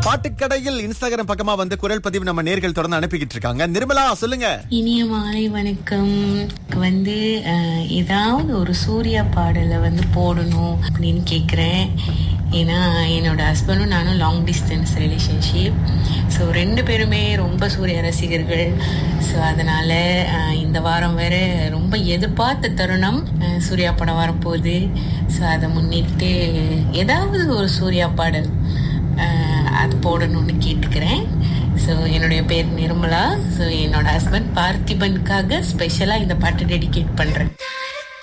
பாட்டுக்கடையில் Instagram பக்கமா வந்து குரல் பதிவு நம்ம நேர்கள் தொடர்ந்து அனுப்பிக்கிட்டு இருக்காங்க நிர்மலா சொல்லுங்க இனிய மாலை வணக்கம் வந்து அஹ், ஏதாவது ஒரு சூர்யா பாடலை வந்து போடணும் அப்படின்னு கேட்குறேன் ஏன்னா என்னோட ஹஸ்பண்டும் நானும் லாங் டிஸ்டன்ஸ் ரிலேஷன்ஷிப் ஸோ ரெண்டு பேருமே ரொம்ப சூர்யா ரசிகர்கள் ஸோ அதனால அஹ், இந்த வாரம் வேற ரொம்ப எதிர்பார்த்த தருணம் அஹ், சூர்யா படம் வரப்போகுது ஸோ அதை முன்னிட்டு ஏதாவது ஒரு சூர்யா பாடல் அஹ், அது போடணும்னு கேட்டுக்கிறேன் ஸோ என்னுடைய பேர் நிர்மலா ஸோ என்னோட ஹஸ்பண்ட் பார்த்திபனுக்காக ஸ்பெஷலாக இந்த பாட்டு டெடிகேட் பண்ணுறேன்